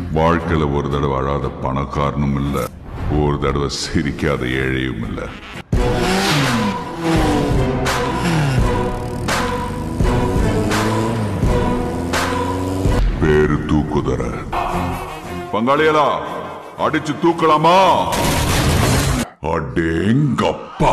வாழ்க்கையில ஒரு தடவை அழாத பணக்காரனும் இல்ல ஒரு தடவை சிரிக்காத ஏழையும் இல்ல பேரு தூக்குதர பங்காளிகளா அடிச்சு தூக்கலாமா அடேங்கப்பா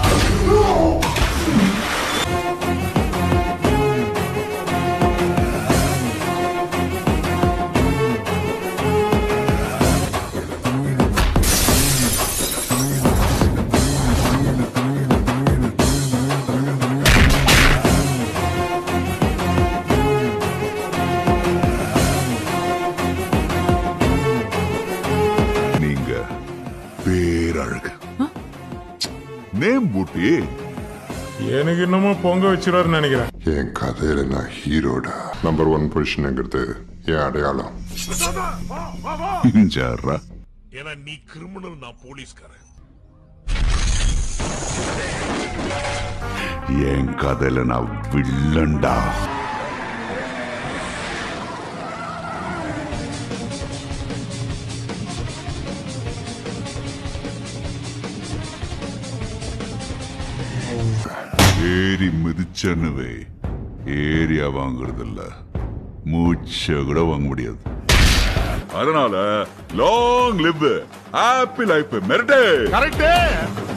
நீங்க பேரழகு நேம் பூட்டி எனக்கு என்னமோ பொங்க வச்சிருவாருன்னு நினைக்கிறேன் என் கதையில நான் ஹீரோடா நம்பர் ஒன் பொசிஷனுங்கிறது என் அடையாளம் ஜர்ரா ஏன்னா நீ கிரிமினல் நான் போலீஸ்காரன் என் கதையில நான் வில்லன்டா ஏறி மிதிச்சனுவே ஏரியா வாங்குறது இல்ல மூச்ச கூட வாங்க முடியாது அதனால லாங் லிவ் ஹாப்பி லைஃப் மெரிட்டே கரெக்டே